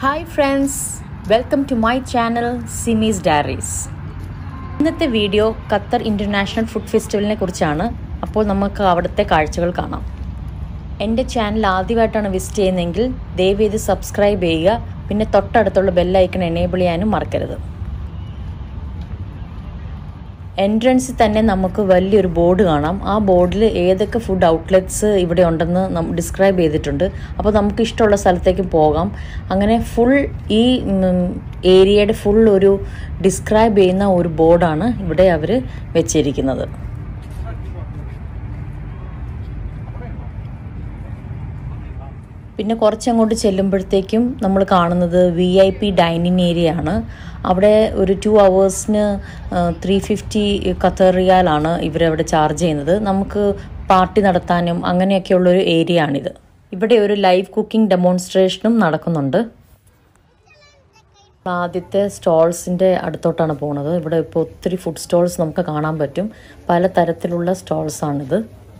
Hi friends welcome to my channel Simi's diaries ഇന്നത്തെ video Qatar international food ഫെസ്റ്റിവലിനെ കുറിച്ചാണ് അപ്പോൾ നമുക്ക് അവിടുത്തെ കാഴ്ചകൾ കാണാം എൻ്റെ ചാനൽ ആദ്യമായിട്ടാണ് വിസിറ്റ് ചെയ്യുന്നതെങ്കിൽ ദയവ് ചെയ്ത് സബ്സ്ക്രൈബ് ചെയ്യുക പിന്നെ തൊട്ടടുത്തുള്ള ബെല്ലൈക്കൺ എനേബിൾ ചെയ്യാനും മറക്കരുത് എൻട്രൻസിൽ തന്നെ നമുക്ക് വലിയൊരു ബോർഡ് കാണാം ആ ബോർഡിൽ ഏതൊക്കെ ഫുഡ് ഔട്ട്ലെറ്റ്സ് ഇവിടെ ഉണ്ടെന്ന് ഡിസ്ക്രൈബ് ചെയ്തിട്ടുണ്ട് അപ്പോൾ നമുക്ക് ഇഷ്ടമുള്ള സ്ഥലത്തേക്ക് പോകാം അങ്ങനെ ഫുൾ ഈ ഏരിയയുടെ ഫുൾ ഒരു ഡിസ്ക്രൈബ് ചെയ്യുന്ന ഒരു ബോർഡാണ് ഇവിടെ അവർ വെച്ചിരിക്കുന്നത് പിന്നെ കുറച്ചങ്ങോട്ട് ചെല്ലുമ്പോഴത്തേക്കും നമ്മൾ കാണുന്നത് V I P dining area ആണ് അവിടെ ഒരു ടു അവേഴ്സിന് ത്രീ ഫിഫ്റ്റി ഖത്തർ റിയാലാണ് ഇവരവിടെ ചാർജ് ചെയ്യുന്നത് നമുക്ക് പാർട്ടി നടത്താനും അങ്ങനെയൊക്കെയുള്ളൊരു ഏരിയ ആണിത് ഇവിടെ ഒരു ലൈവ് കുക്കിംഗ് ഡെമോൺസ്ട്രേഷനും നടക്കുന്നുണ്ട് ആദ്യത്തെ സ്റ്റോൾസിൻ്റെ അടുത്തോട്ടാണ് പോകുന്നത് ഇവിടെ ഇപ്പോൾ ഒത്തിരി ഫുഡ് സ്റ്റോൾസ് നമുക്ക് കാണാൻ പറ്റും പല തരത്തിലുള്ള സ്റ്റോൾസാണിത്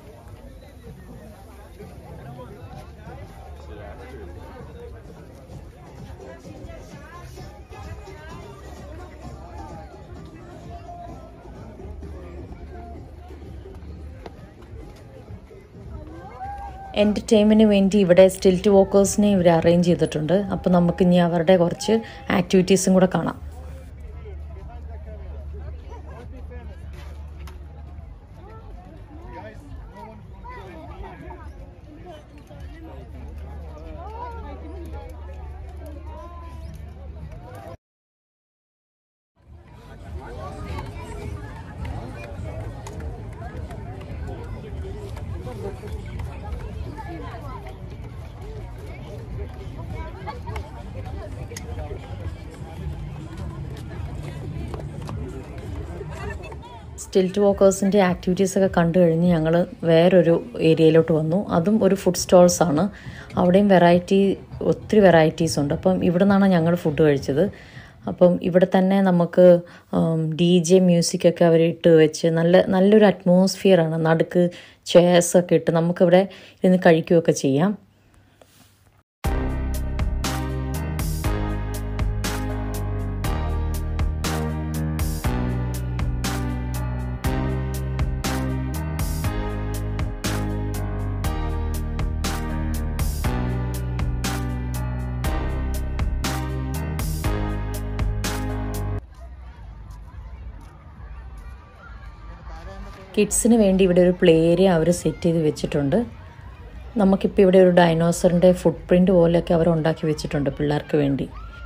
എൻ്റർടൈൻമെൻറ്റിന് വേണ്ടി ഇവിടെ സ്റ്റിൽറ്റ് വോക്കേഴ്സിനെ ഇവർ അറേഞ്ച് ചെയ്തിട്ടുണ്ട് അപ്പോൾ നമുക്ക് ഇനി അവരുടെ കുറച്ച് ആക്ടിവിറ്റീസും കൂടെ കാണാം സ്റ്റിൽറ്റ് വോക്കേഴ്സിൻ്റെ ആക്ടിവിറ്റീസൊക്കെ കണ്ടു കഴിഞ്ഞ് ഞങ്ങൾ വേറൊരു ഏരിയയിലോട്ട് വന്നു അതും ഒരു ഫുഡ് സ്റ്റോൾസ് ആണ് അവിടെയും വെറൈറ്റി ഒത്തിരി വെറൈറ്റീസ് ഉണ്ട് അപ്പം ഇവിടെ നിന്നാണ് ഞങ്ങൾ ഫുഡ് കഴിച്ചത് അപ്പം ഇവിടെ തന്നെ നമുക്ക് ഡി ജെ മ്യൂസിക്കൊക്കെ അവർ ഇട്ട് വെച്ച് നല്ല നല്ലൊരു അറ്റ്മോസ്ഫിയറാണ് നടുക്ക് ചെയർസൊക്കെ ഇട്ട് നമുക്കിവിടെ ഇരുന്ന് കഴിക്കുകയൊക്കെ ചെയ്യാം കിഡ്സിന് വേണ്ടി ഇവിടെ ഒരു പ്ലേ ഏരിയ അവർ സെറ്റ് ചെയ്ത് വെച്ചിട്ടുണ്ട് നമുക്കിപ്പോൾ ഇവിടെ ഒരു ഡൈനോസറിൻ്റെ ഫുട് പ്രിൻ്റ് പോലെയൊക്കെ അവർ ഉണ്ടാക്കി വെച്ചിട്ടുണ്ട് പിള്ളേർക്ക് വേണ്ടി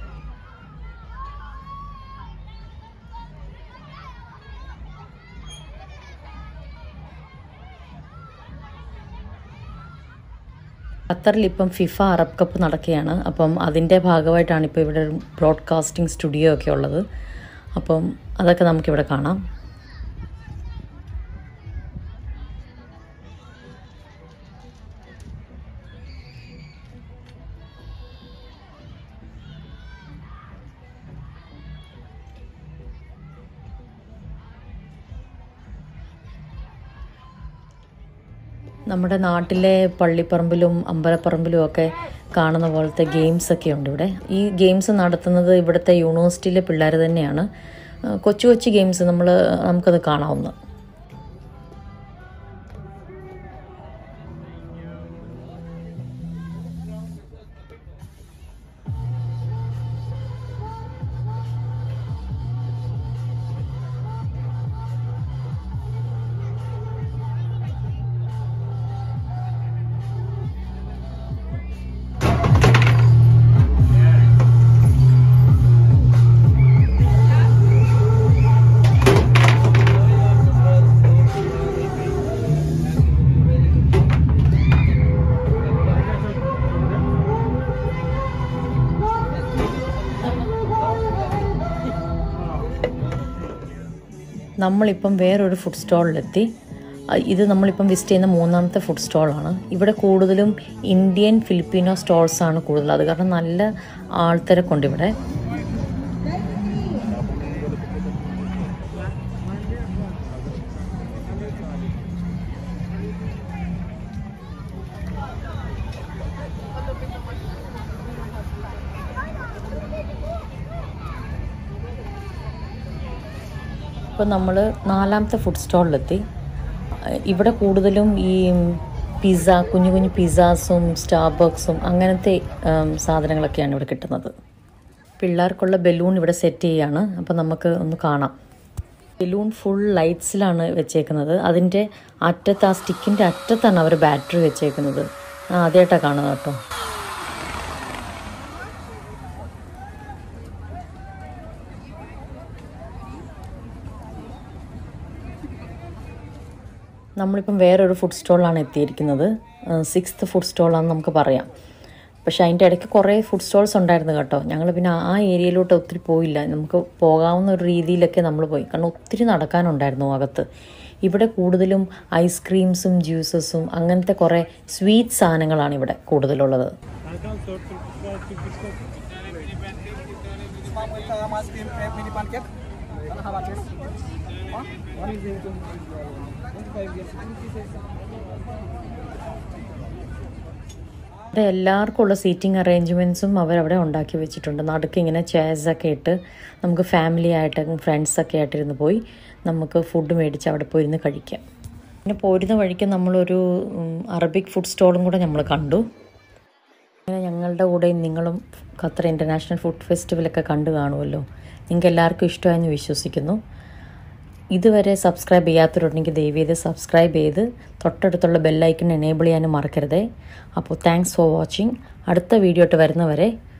ഖത്തറിൽ ഇപ്പം ഫിഫ അറബ് കപ്പ് നടക്കുകയാണ് അപ്പം അതിൻ്റെ ഭാഗമായിട്ടാണ് ഇപ്പോൾ ഇവിടെ ഒരു ബ്രോഡ്കാസ്റ്റിംഗ് സ്റ്റുഡിയോ ഒക്കെ ഉള്ളത് അപ്പം അതൊക്കെ നമുക്കിവിടെ കാണാം നമ്മുടെ നാട്ടിലെ പള്ളിപ്പറമ്പിലും അമ്പലപ്പറമ്പിലും ഒക്കെ കാണുന്ന പോലത്തെ ഗെയിംസ് ഒക്കെ ഉണ്ട് ഇവിടെ ഈ ഗെയിംസ് നടത്തുന്നത് ഇവിടുത്തെ യൂണിവേഴ്സിറ്റിയിലെ പിള്ളേർ തന്നെയാണ് കൊച്ചു കൊച്ചു ഗെയിംസ് നമ്മൾ നമുക്കത് കാണാവുന്ന നമ്മളിപ്പം വേറൊരു ഫുഡ് സ്റ്റോളിലെത്തി ഇത് നമ്മളിപ്പം വിസിറ്റ് ചെയ്യുന്ന മൂന്നാമത്തെ ഫുഡ് സ്റ്റോളാണ് ഇവിടെ കൂടുതലും ഇന്ത്യൻ ഫിലിപ്പീനോ സ്റ്റോൾസാണ് കൂടുതൽ അത് കാരണം നല്ല ആൾത്തിരക്കുണ്ട് ഇവിടെ ഇപ്പം നമ്മൾ നാലാമത്തെ ഫുഡ് സ്റ്റോളിലെത്തി ഇവിടെ കൂടുതലും ഈ പിസ്സ കുഞ്ഞു കുഞ്ഞു പിസ്സാസും സ്റ്റാർബക്സും അങ്ങനത്തെ ഉം, സാധനങ്ങളൊക്കെയാണ് ഇവിടെ കിട്ടുന്നത് പിള്ളേർക്കുള്ള ബലൂൺ ഇവിടെ സെറ്റ് ചെയ്യുകയാണ് അപ്പോൾ നമുക്ക് ഒന്ന് കാണാം ബലൂൺ ഫുൾ ലൈറ്റ്സിലാണ് വെച്ചേക്കുന്നത് അതിൻ്റെ അറ്റത്ത് ആ സ്റ്റിക്കിൻ്റെ അറ്റത്താണ് അവർ ബാറ്ററി വെച്ചേക്കുന്നത് ആ ആദ്യമായിട്ടാണ് കാണുന്നത് കേട്ടോ നമ്മളിപ്പം വേറൊരു ഫുഡ് സ്റ്റോളിലാണ് എത്തിയിരിക്കുന്നത് സിക്സ്ത് ഫുഡ് സ്റ്റോളാണെന്ന് നമുക്ക് പറയാം പക്ഷെ അതിൻ്റെ ഇടയ്ക്ക് കുറേ ഫുഡ് സ്റ്റോൾസ് ഉണ്ടായിരുന്നു കേട്ടോ ഞങ്ങൾ പിന്നെ ആ ഏരിയയിലോട്ട് ഒത്തിരി പോയില്ല നമുക്ക് പോകാവുന്ന ഒരു രീതിയിലൊക്കെ നമ്മൾ പോയി കാരണം ഒത്തിരി നടക്കാനുണ്ടായിരുന്നു അകത്ത് ഇവിടെ കൂടുതലും ഐസ്ക്രീംസും ജ്യൂസസും അങ്ങനത്തെ കുറേ സ്വീറ്റ് സാധനങ്ങളാണ് ഇവിടെ കൂടുതലുള്ളത് Ma'am, welcome ice cream crepe mini pancake. Ano how much is? Huh? What is it? 25 years. ഇവിടെ എല്ലാവർക്കും ഉള്ള സീറ്റിംഗ് അറേഞ്ച്മെൻറ്റ്സും അവരവിടെ ഉണ്ടാക്കി വെച്ചിട്ടുണ്ട് നടുക്ക് ഇങ്ങനെ ചെയർസൊക്കെ ഇട്ട് നമുക്ക് ഫാമിലി ആയിട്ട് ഫ്രണ്ട്സൊക്കെ ആയിട്ടിരുന്ന് പോയി നമുക്ക് ഫുഡ് മേടിച്ച് അവിടെ പോയിരുന്ന് കഴിക്കാം പിന്നെ പോരുന്ന വഴിക്ക് നമ്മളൊരു ഉം, അറബിക് ഫുഡ് സ്റ്റോളും കൂടെ നമ്മൾ കണ്ടു അങ്ങനെ ഞങ്ങളുടെ കൂടെ നിങ്ങളും ഖത്തർ ഇൻ്റർനാഷണൽ ഫുഡ് ഫെസ്റ്റിവലൊക്കെ കണ്ടു കാണുമല്ലോ നിങ്ങൾക്ക് എല്ലാവർക്കും ഇഷ്ടമായെന്ന് വിശ്വസിക്കുന്നു ഇതുവരെ സബ്സ്ക്രൈബ് ചെയ്യാത്തവരുണ്ടെങ്കിൽ ദയവ് ചെയ്ത് സബ്സ്ക്രൈബ് ചെയ്ത് തൊട്ടടുത്തുള്ള ബെല്ലൈക്കൺ എനേബിൾ ചെയ്യാനും മറക്കരുതേ അപ്പോൾ താങ്ക്സ് ഫോർ വാച്ചിങ് അടുത്ത വീഡിയോ ആയിട്ട് വരുന്നവരെ